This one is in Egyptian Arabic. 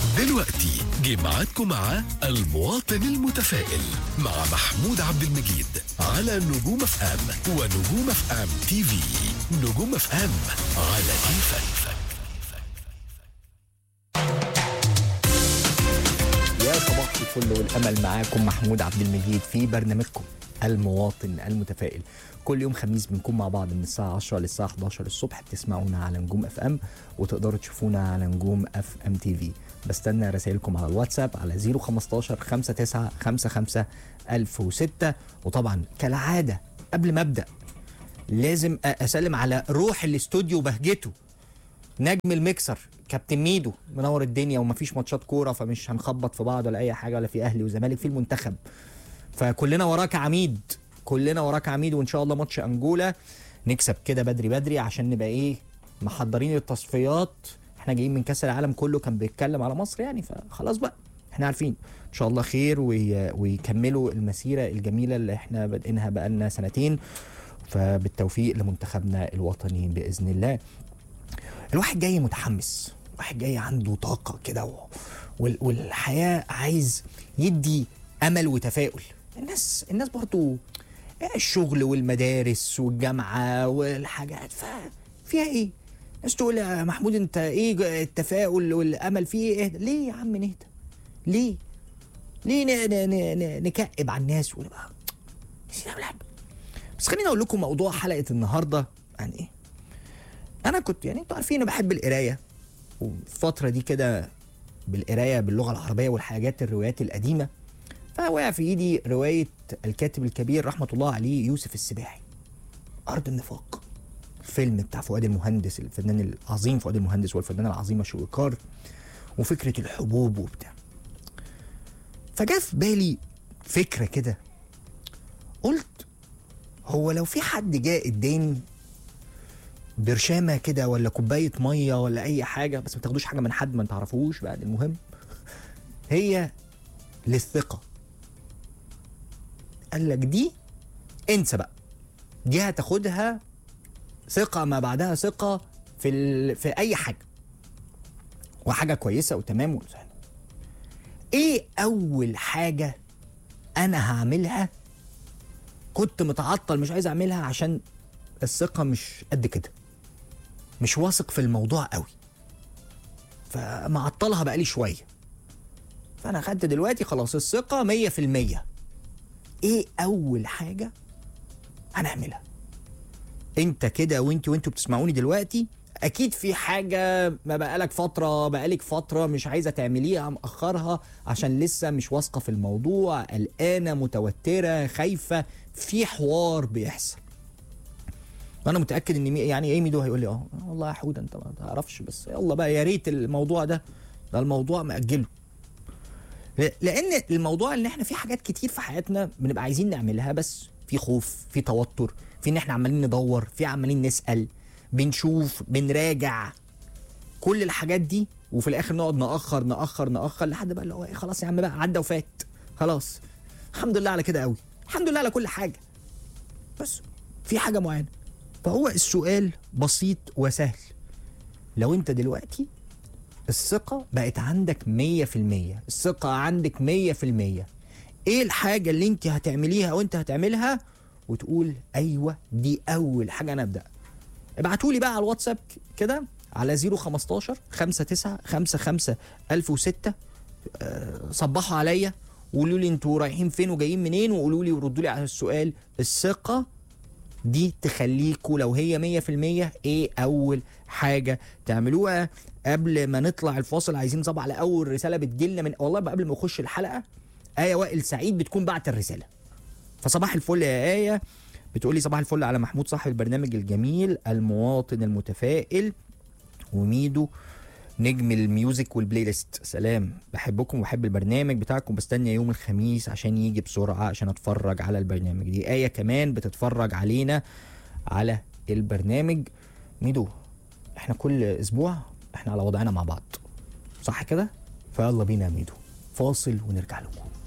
دلوقتي جه ميعادكم مع المواطن المتفائل مع محمود عبد المجيد على نجوم اف ام ونجوم اف ام تي في نجوم اف ام على كيفك يا صباح الفل والامل معاكم محمود عبد المجيد في برنامجكم المواطن المتفائل كل يوم خميس بنكون مع بعض من الساعه 10 للساعه 11 الصبح بتسمعونا على نجوم اف ام وتقدروا تشوفونا على نجوم اف ام تي في بستنى رسائلكم على الواتساب على 015 59 55 1006 وطبعا كالعاده قبل ما ابدا لازم اسلم على روح الاستوديو بهجته نجم الميكسر كابتن ميدو منور الدنيا ومفيش ماتشات كوره فمش هنخبط في بعض ولا اي حاجه ولا في اهلي وزمالك في المنتخب فكلنا وراك عميد كلنا وراك عميد وان شاء الله ماتش انجولا نكسب كده بدري بدري عشان نبقى ايه محضرين التصفيات احنا جايين من كاس العالم كله كان بيتكلم على مصر يعني فخلاص بقى احنا عارفين ان شاء الله خير وي... ويكملوا المسيره الجميله اللي احنا بادئينها بقالنا سنتين فبالتوفيق لمنتخبنا الوطني باذن الله الواحد جاي متحمس الواحد جاي عنده طاقة كده و- وال- والحياة عايز يدي أمل وتفاؤل الناس الناس برضو الشغل والمدارس والجامعة والحاجات ف فيها ايه؟ ناس تقول يا محمود انت ايه التفاؤل والامل فيه ايه؟ اهدى. ليه يا عم نهدى؟ ليه؟ ليه ن- ن- ن- ن- نكئب على الناس ونبقى يا أولاد. بس خليني اقول لكم موضوع حلقة النهاردة عن ايه؟ انا كنت يعني انتوا عارفين انا بحب القرايه والفتره دي كده بالقرايه باللغه العربيه والحاجات الروايات القديمه فوقع في ايدي روايه الكاتب الكبير رحمه الله عليه يوسف السباعي ارض النفاق الفيلم بتاع فؤاد المهندس الفنان العظيم فؤاد المهندس والفنانه العظيمه شويكار وفكره الحبوب وبتاع فجاء في بالي فكره كده قلت هو لو في حد جاء اداني برشامه كده ولا كوبايه ميه ولا اي حاجه بس ما تاخدوش حاجه من حد ما تعرفوش بعد المهم هي للثقه قال لك دي انسى بقى دي هتاخدها ثقه ما بعدها ثقه في ال... في اي حاجه وحاجه كويسه وتمام وسهل ايه اول حاجه انا هعملها كنت متعطل مش عايز اعملها عشان الثقه مش قد كده مش واثق في الموضوع قوي فمعطلها بقالي شويه فانا خدت دلوقتي خلاص الثقه 100% ايه اول حاجه هنعملها انت كده وانت وانتوا بتسمعوني دلوقتي اكيد في حاجه ما بقالك فتره بقالك فتره مش عايزه تعمليها مأخرها عشان لسه مش واثقه في الموضوع قلقانه متوتره خايفه في حوار بيحصل وانا متاكد ان مي- يعني ايه ميدو هيقول لي اه والله يا حود انت ما تعرفش بس يلا بقى يا ريت الموضوع ده ده الموضوع مأجله ل- لان الموضوع ان احنا في حاجات كتير في حياتنا بنبقى عايزين نعملها بس في خوف في توتر في ان احنا عمالين ندور في عمالين نسال بنشوف بنراجع كل الحاجات دي وفي الاخر نقعد ناخر ناخر ناخر لحد بقى اللي هو إيه خلاص يا عم بقى عدى وفات خلاص الحمد لله على كده قوي الحمد لله على كل حاجه بس في حاجه معينه فهو السؤال بسيط وسهل لو انت دلوقتي الثقة بقت عندك 100% الثقة عندك 100% ايه الحاجة اللي انت هتعمليها وانت هتعملها وتقول ايوه دي اول حاجة انا ابدأ ابعتولي بقى على الواتساب كده على 015 59 55 1006 آه، صبحوا عليا وقولوا لي انتوا رايحين فين وجايين منين وقولوا لي وردوا لي على السؤال الثقة دي تخليكوا لو هي 100% ايه اول حاجه تعملوها قبل ما نطلع الفاصل عايزين نصب على اول رساله بتجيلنا من والله بقى قبل ما اخش الحلقه ايه وائل سعيد بتكون بعت الرساله فصباح الفل يا ايه بتقولي صباح الفل على محمود صاحب البرنامج الجميل المواطن المتفائل وميدو نجم الميوزك والبلاي ليست سلام بحبكم وبحب البرنامج بتاعكم بستنى يوم الخميس عشان يجي بسرعة عشان اتفرج على البرنامج دي آية كمان بتتفرج علينا على البرنامج ميدو احنا كل اسبوع احنا على وضعنا مع بعض صح كده فيلا بينا يا ميدو فاصل ونرجع لكم